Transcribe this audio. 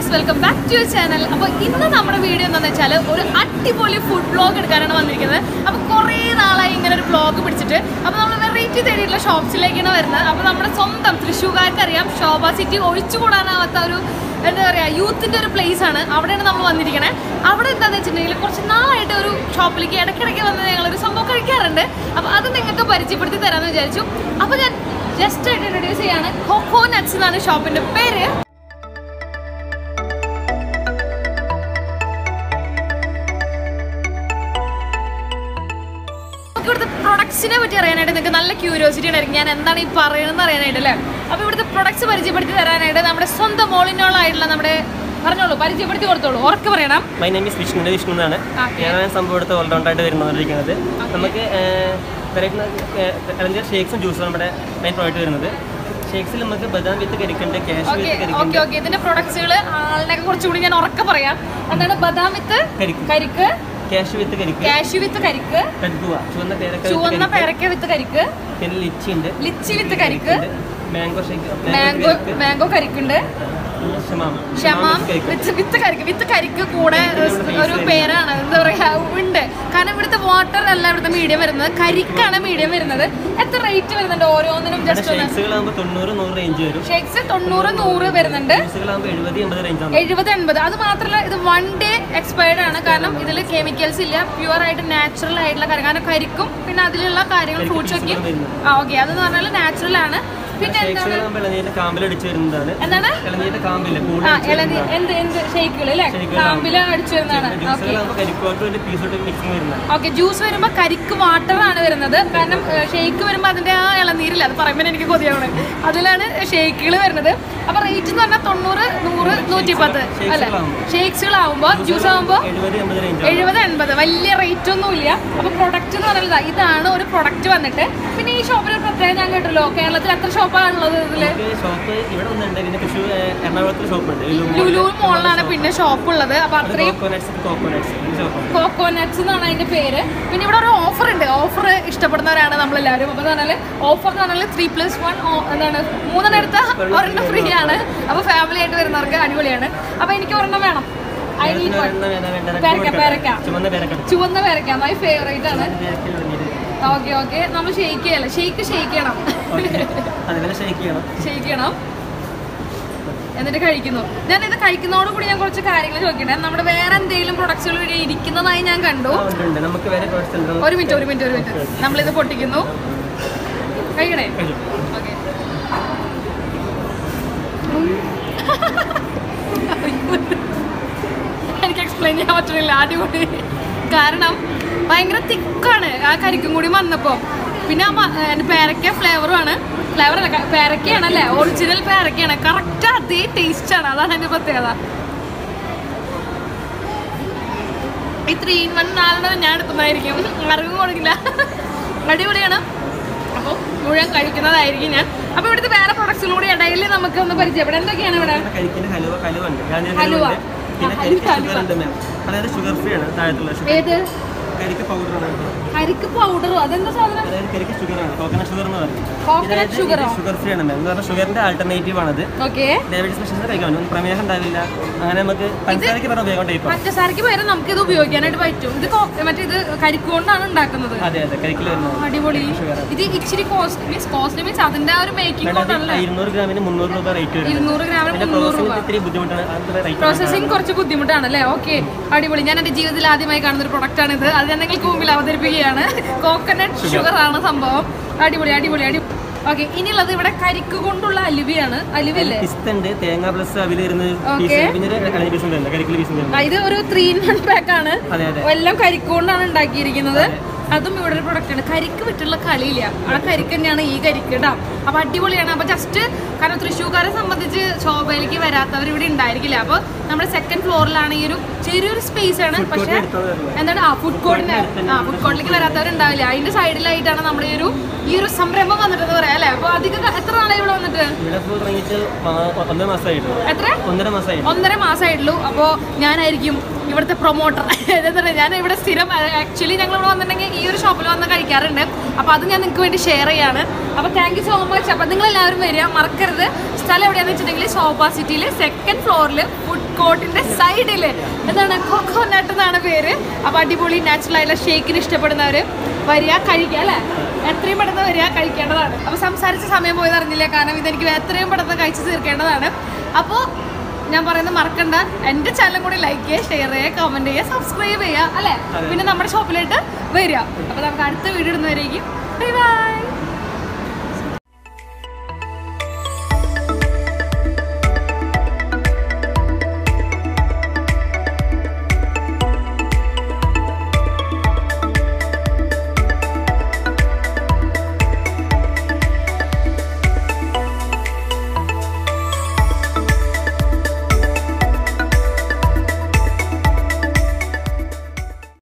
Guys welcome back to your channel അപ്പോൾ ഇന്ന് നമ്മുടെ വീഡിയോ എന്താണെന്ന് വെച്ചാൽ ഒരു അടിപൊളി ഫുഡ് ബ്ലോഗ് എടുക്കാനാണ് വന്നിരിക്കുന്നത് അപ്പോൾ കുറേ നാളായി ഇങ്ങനെ ഒരു ബ്ലോഗ് പിടിച്ചിട്ട് അപ്പോൾ നമ്മൾ വെറൈറ്റി തേടിയിട്ടുള്ള ഷോപ്സിലേക്കാണ് വരുന്നത് അപ്പോൾ നമ്മുടെ സ്വന്തം തൃശ്ശൂർക്കാർക്ക് അറിയാം ശോഭ സിറ്റി ഒഴിച്ചുകൂടാനാവാത്ത ഒരു എന്താ പറയുക യൂത്തിൻ്റെ ഒരു പ്ലേസ് ആണ് അവിടെയാണ് നമ്മൾ വന്നിരിക്കുന്നത് അവിടെ എന്താണെന്ന് വെച്ചിട്ടുണ്ടെങ്കിൽ കുറച്ച് നാളായിട്ട് ഒരു ഷോപ്പിലേക്ക് ഇടയ്ക്കിടയ്ക്ക് വന്ന് ഞങ്ങളൊരു സംഭവം കഴിക്കാറുണ്ട് അപ്പോൾ അത് നിങ്ങൾക്ക് പരിചയപ്പെടുത്തി തരാമെന്ന് വിചാരിച്ചു അപ്പോൾ ഞാൻ ജസ്റ്റ് ആയിട്ട് ഇൻട്രൊഡ്യൂസ് ചെയ്യാണ് കൊക്കോ നട്ട്സ് എന്നാണ് ഷോപ്പിൻ്റെ പേര് നമുക്ക് ഇവിടുത്തെ പ്രൊഡക്ട്സിനെ പറ്റി അറിയാനായിട്ട് നിങ്ങൾക്ക് നല്ല ക്യൂരിയോസിറ്റി ഉണ്ടായിരിക്കും ഞാൻ എന്താണ് ഈ പറയുന്നത് അറിയാനായിട്ട് അല്ലേ അപ്പോൾ ഇവിടുത്തെ പ്രൊഡക്ട്സ് പരിചയപ്പെടുത്തി തരാനായിട്ട് നമ്മുടെ സ്വന്തം മോളിനോളായിട്ടുള്ള നമ്മുടെ പറഞ്ഞോളൂ പരിചയപ്പെടുത്തി കൊടുത്തോളൂ ഉറക്കെ പറയണം മൈ നെയിം ഇസ് വിഷ്ണുവിൻ്റെ വിഷ്ണു എന്നാണ് Okay. ഞാൻ സംഭവം എടുത്ത് ഓൾറൗണ്ടായിട്ട് വരുന്നോണ്ടിരിക്കുന്നത് നമുക്ക് വെറൈറ്റി ഷേക്സും ജ്യൂസും നമ്മുടെ മെയിൻ പ്രോഡക്റ്റ് വരുന്നത് ഷേക്സിൽ നമുക്ക് ബദാം വിത്ത് കരിക്കുണ്ട് ക്യാഷ് ഓക്കെ വിത്ത് ഓക്കെ കരിക്കുണ്ട് ഓക്കെ ഇതിന്റെ പ്രൊഡക്ട്സുകൾ ആളിനൊക്കെ കുറച്ചുകൂടി ഞാൻ ഉറക്കെ പറയാം എന്താണ് ബദാം വിത്ത് കരിക്ക് കരിക്ക് ക്യാഷ് വിത്ത് കരിക്ക് കാഷ്യൂ വിത്ത് കരിക്ക് കടുക്കുക ചുവന്ന പേരക്ക ചുവന്ന പേരക്ക വിത്ത് കരിക്ക് പിന്നെ ലിച്ചി ഉണ്ട് ലിച്ചി വിത്ത് കരിക്ക് മാംഗോ ഷേക്ക് മാംഗോ മാംഗോ കരിക്കുണ്ട് ഷമാം ഷമാം വിത്ത് വിത്ത് കരിക്ക് വിത്ത് കരിക്ക് കൂടെ ഒരു പേരാണ് എന്താ പറയാ ഉണ്ട് കാരണം ഇവിടുത്തെ വാട്ടർ അല്ല ഇവിടുത്തെ മീഡിയം വരുന്നത് കരിക്കാണ് മീഡിയം വരുന്നത് എത്ര റേറ്റ് വരുന്നുണ്ട് ഓരോന്നിനും ജസ്റ്റ് ഒന്ന് ഷേക്സുകളാകുമ്പോൾ തൊണ്ണൂറ് നൂറ് റേഞ്ച് വരും ഷേക്സ് തൊണ്ണൂറ് നൂറ് വരുന്നുണ്ട് ജ്യൂസുകളാകുമ്പോൾ എഴുപത് എൺപത് റേഞ്ച് ആണ് എഴുപത് എൺപത് അത് മാത്രമല്ല ഇത് വൺ ഡേ എക്സ്പയർഡ് ആണ് കാരണം ഇതിൽ കെമിക്കൽസ് ഇല്ല പ്യുവർ ആയിട്ട് നാച്ചുറൽ ആയിട്ടുള്ള കാര്യം കാരണം കരിക്കും പിന്നെ അതിലുള്ള കാര്യങ്ങൾ ഫ്രൂട്ട്സ് ഒക്കെ ആ ഓക്കെ അതെന്ന് പറഞ്ഞാൽ നാച്ചുറൽ ആണ് പിന്നെ എന്താണ് ഷേക്സുകളാകുമ്പോൾ ഇളനീരിന്റെ കാമ്പിൽ അടിച്ചു വരുന്നതാണ് എന്താണ് ഇളനീരിന്റെ കാമ്പില് കൂടുതൽ ആ ഇളനി എന്ത് എന്ത് ഷേക്കുകൾ അല്ലേ കാമ്പില് അടിച്ചു വരുന്നതാണ് ഓക്കെ ജ്യൂസുകളാകുമ്പോൾ കരിക്കോട്ടും അതിന്റെ പീസോട്ടും മിക്സിങ് വരുന്നതാണ് ഓക്കെ ജ്യൂസ് വരുമ്പോൾ കരിക്ക് വാട്ടർ ആണ് വരുന്നത് കാരണം ഷേക്ക് വരുമ്പോൾ അതിന്റെ ആ ഇളനീരില്ല അത് പറയുമ്പോൾ എനിക്ക് കൊതിയാണ് അതിലാണ് ഷേക്കുകൾ വരുന്നത് അപ്പൊ റേറ്റ് എന്ന് പറഞ്ഞാൽ തൊണ്ണൂറ് നൂറ് നൂറ്റി പത്ത് അല്ലെ ഷേക്സുകളാവുമ്പോൾ ജ്യൂസ് ആവുമ്പോൾ എഴുപത് എൺപത് റേഞ്ച് എഴുപത് എൺപത് വലിയ റേറ്റ് ഒന്നും ഇല്ല അപ്പൊ പ്രൊഡക്റ്റ് എന്ന് പറയുന്നത് ഇതാണ് ഒരു പ്രൊഡക്റ്റ് വന്നിട്ട് പിന്നെ ഈ ഷോപ്പിൽ ഒരു പ്രത്യേകം ഞാൻ കേട്ടല്ലോ കേരളത്തിൽ എത്ര ഷോപ്പാണ് ഉള്ളത് ഇതില് ഷോപ്പ് ഇവിടെ ഒന്നുണ്ട് പിന്നെ തൃശ്ശൂർ എറണാകുളത്ത് ഷോപ്പുണ്ട് ലുലു മോളിലാണ് പിന്നെ ഷോപ്പ് ഉള്ളത് അപ്പൊ അത്രയും കോക്കോനട്ട്സ് കോക്കോനട്ട്സ് ഷോപ്പാണ് കോക്കോനട്ട്സ് എന്നാണ് അതിന്റെ പേര് പിന്നെ ഇവിടെ ഒരു ഓഫർ ഉണ്ട് ഓഫർ ഇഷ്ടപ്പെടുന്നവരാണ് നമ്മളെല്ലാവരും അപ്പോൾ പറഞ്ഞാൽ ഓഫർ എന്ന് പറഞ്ഞാൽ ത്രീ പ്ലസ് വൺ എന്താണ് മൂന്നെണ്ണം എടുത്താൽ ഒരെണ്ണം ഫ്രീ ആണ് അപ്പോൾ ഫാമിലി ആയിട്ട് വരുന്നവർക്ക് അടിപൊളിയാണ് അപ്പോൾ എനിക്ക് ഒരെണ്ണം വേണം ഐ നീഡ് വൺ പേരക്ക പേരക്ക ചുമന്ന പേരക്ക ചുവന്ന പേരക്ക മൈ ഫേവറേറ്റ് ആണ് പേരക്കയിൽ വന്നിട്ട് ഓക്കെ ഓക്കെ നമ്മൾ ഷെയ്ക്ക് ചെയ്യല്ല ഷെയ്ക്ക് ഷെയ്ക്ക് ചെയ്യണം അതുപോലെ ഷേക്ക് ചെയ്യണം ഷെയ്ക്ക് ചെയ്യണം എന്നിട്ട് കഴിക്കുന്നു ഞാൻ ഇത് കഴിക്കുന്നതോട് കൂടി ഞാൻ കുറച്ച് കാര്യങ്ങൾ ചോദിക്കണേ നമ്മുടെ വേറെ എന്തെങ്കിലും പ്രൊഡക്ട്സുകൾ ഇവിടെ ഇരിക്കുന്നതായി ഞാൻ കണ്ടു ആ, ഉണ്ട്, ഉണ്ട് നമുക്ക് വേറെ പ്രോഡക്റ്റ്സ് ഉണ്ട് ഒരു മിനിറ്റ് ഒരു മിനിറ്റ് ഒരു മിനിറ്റ് നമ്മളിത് പൊട്ടിക്കുന്നു കഴിക്കണേ കഴിച്ചു. ഓക്കെ എനിക്ക് എക്സ്പ്ലെയിൻ ചെയ്യാൻ പറ്റുന്നില്ല അടിപൊളി കാരണം ഭയങ്കര തിക്കാണ് ആ കരിക്കും കൂടി വന്നപ്പോൾ പിന്നെ ആ മ- ഏ, പേരക്ക ഫ്ലേവറുമാണ് ഫ്ലേവർ അല്ല ക- പേരക്കയാണ് അല്ലേ ഒറിജിനൽ പേരക്കയാണ് കറക്റ്റ് അതേ ടേസ്റ്റ് ആണ് അതാണ് എൻ്റെ പ്രത്യേകത ഈ ത്രീ ഇൻ വൺ നാലെണ്ണം ഞാൻ എടുക്കുന്നതായിരിക്കും അറിവ് കൊടുക്കില്ല അടിപൊളിയാണ് അപ്പോൾ മുഴുവൻ കഴിക്കുന്നതായിരിക്കും ഞാൻ അപ്പോൾ ഇവിടുത്തെ വേറെ പ്രൊഡക്ട്സും കൂടി ഇടയിൽ നമുക്ക് ഒന്ന് പരിചയപ്പെടാം എന്തൊക്കെയാണ് ഇവിടെ നമ്മുടെ കരിക്കിന് ഹലുവ ഹലുവ ഉണ്ട് ഗാന്ധി ഹലുവ. ഹലുവ ഉണ്ട് പിന്നെ ആ, കരിക്ക് ഹലുവ. ഷുഗർ ഉണ്ട് മാം അതായത് ഷുഗർ ഫ്രീ ആണ് താഴത്തുള്ള ഷുഗർ ഏത് കരിക്ക് പൗഡർ ആണ് കരിക്ക് പൗഡറോ അതെന്താ സാധനം അതായത് കരിക്ക് ഷുഗർ ആണ് കോക്കനട്ട് ഷുഗർ എന്ന് പറയും കോക്കനട്ട് ഷുഗറോ ഷുഗർ ഫ്രീ ആണ് മാം എന്ന് പറഞ്ഞാൽ ഷുഗറിന്റെ ആൾട്ടർനേറ്റീവ് ആണത് ഓക്കെ ഡയബറ്റീസ് പേഷ്യൻസ് കഴിക്കാൻ പറ്റും പ്രമേഹം ഉണ്ടാവില്ല അങ്ങനെ നമുക്ക് പഞ്ചസാരയ്ക്ക് പറഞ്ഞ ഉപയോഗം ടൈപ്പ് പഞ്ചസാരക്ക് പകരം നമുക്ക് ഇത് ഉപയോഗിക്കാനായിട്ട് പറ്റും ഇത് കോ- മറ്റേ ഇത് കരിക്ക് കൊണ്ടാണ് ഉണ്ടാക്കുന്നത് അതെ അതെ കരിക്കിൽ വരുന്നത് അടിപൊളി ഇത് ഇച്ചിരി കോസ്റ്റ് മീൻസ് കോസ്റ്റ് മീൻസ് അതിന്റെ ആ ഒരു മേക്കിംഗ് കൊണ്ടല്ലേ ഇരുന്നൂറ് ഗ്രാമിന് മുന്നൂറ് രൂപ റേറ്റ് വരും ഇരുന്നൂറ് ഗ്രാമിന് പിന്നെ മുന്നൂറ് രൂപ പ്രോസസ്സിംഗ് ഇത്തിരി ബുദ്ധിമുട്ടാണ് അതിന്റെ റേറ്റ് പ്രോസസ്സിംഗ് കുറച്ച് ബുദ്ധിമുട്ടാണ് അല്ലേ ഓക്കെ അടിപൊളി ഞാൻ എൻ്റെ ജീവിതത്തിൽ ആദ്യമായി കാണുന്ന ഒരു പ്രൊഡക്റ്റ് ആണ് ഇത് അത് ഞാൻ നിങ്ങൾക്ക് മുമ്പിൽ അവതരിപ്പിക്കുകയാണ് കോക്കനട്ട് ഷുഗർ ആണ് സംഭവം അടിപൊളി അടിപൊളി അടി ഓക്കെ ഇനിയുള്ളത് ഇവിടെ കരിക്ക് കൊണ്ടുള്ള അലുവയാണ് അലുവല്ലേ പിസ്ത ഉണ്ട് തേങ്ങ പ്ലസ് അവിൽ വരുന്ന Okay. പീസ് പിന്നെ ഒരു കളഞ്ഞ പീസ് ഉണ്ട് കരിക്കിൽ പീസ് ഉണ്ട് ആ, ഇത് ഒരു ത്രീ ഇൻ വൺ പാക്ക് ആണ് അതെ അതെ എല്ലാം കരിക്ക് കൊണ്ടാണ് ഉണ്ടാക്കിയിരിക്കുന്നത് അതും ഇവിടെ ഒരു പ്രൊഡക്റ്റ് ആണ് കരിക്ക് വിട്ടുള്ള കളിയില്ല ആ കരിക്ക് തന്നെയാണ് ഈ കരിക്ക് കേട്ടോ അപ്പൊ അടിപൊളിയാണ് അപ്പൊ ജസ്റ്റ് കാരണം തൃശ്ശൂർക്കാരെ സംബന്ധിച്ച് ശോഭയിലേക്ക് വരാത്തവർ ഇവിടെ ഉണ്ടായിരിക്കില്ല അപ്പൊ നമ്മുടെ സെക്കൻഡ് ഫ്ലോറിലാണ് ഈ ഒരു ചെറിയൊരു സ്പേസ് ആണ് പക്ഷെ എന്താണ് ആ ഫുഡ് കോർട്ടിന് ആ ഫുഡ് കോർട്ടിലേക്ക് വരാത്തവരുണ്ടാവില്ല അതിന്റെ സൈഡിലായിട്ടാണ് നമ്മുടെ ഈ ഒരു ഈ ഒരു സംരംഭം വന്നിട്ടെന്ന് പറയാം അല്ലേ അപ്പൊ അധികം എത്ര നാളായി ഇവിടെ വന്നിട്ട് ഇവിടെ ഇപ്പോൾ തുടങ്ങിയിട്ട് മാ- ഒന്നര മാസമായിട്ടുള്ളൂ എത്ര ഒന്നര മാസമായിട്ടുള്ളൂ ഒന്നര മാസമായിട്ടുള്ളൂ അപ്പോൾ ഞാനായിരിക്കും ഇവിടുത്തെ പ്രൊമോട്ടർ എന്താ പറയുക ഞാൻ ഇവിടെ സ്ഥിരം ആക്ച്വലി ഞങ്ങൾ ഇവിടെ വന്നിട്ടുണ്ടെങ്കിൽ ഈ ഒരു ഷോപ്പിൽ വന്ന് കഴിക്കാറുണ്ട് അപ്പോൾ അത് ഞാൻ നിങ്ങൾക്ക് വേണ്ടി ഷെയർ ചെയ്യാണ് അപ്പോൾ താങ്ക് യു സോ മച്ച് അപ്പോൾ നിങ്ങൾ എല്ലാവരും വരിക മറക്കരുത് സ്ഥലം എവിടെയാണെന്ന് വെച്ചിട്ടുണ്ടെങ്കിൽ സോഫ സിറ്റിയിൽ സെക്കൻഡ് ഫ്ലോറിൽ ഫുഡ് കോർട്ടിൻ്റെ സൈഡിൽ എന്താണ് കൊക്കോനട്ട് എന്നാണ് പേര് അപ്പോൾ അടിപൊളി നാച്ചുറൽ ആയിട്ടുള്ള ഷേക്കിന് ഇഷ്ടപ്പെടുന്നവർ വരിക കഴിക്കുക അല്ലേ എത്രയും പെട്ടെന്ന് വരിക കഴിക്കേണ്ടതാണ് അപ്പോൾ സംസാരിച്ച സമയം പോയത് അറിഞ്ഞില്ല കാരണം ഇതെനിക്ക് എത്രയും പെട്ടെന്ന് കഴിച്ച് തീർക്കേണ്ടതാണ് അപ്പോൾ ഞാൻ പറയുന്നത് മറക്കണ്ട എൻ്റെ ചാനലും കൂടി ലൈക്ക് ചെയ്യുക ഷെയർ ചെയ്യുക കമൻറ്റ് ചെയ്യുക സബ്സ്ക്രൈബ് ചെയ്യുക അല്ലേ പിന്നെ നമ്മുടെ ഷോപ്പിലായിട്ട് വരിക അപ്പോൾ നമുക്ക് അടുത്ത വീഡിയോ ഇടുന്നവരേക്കും ബൈ ബൈ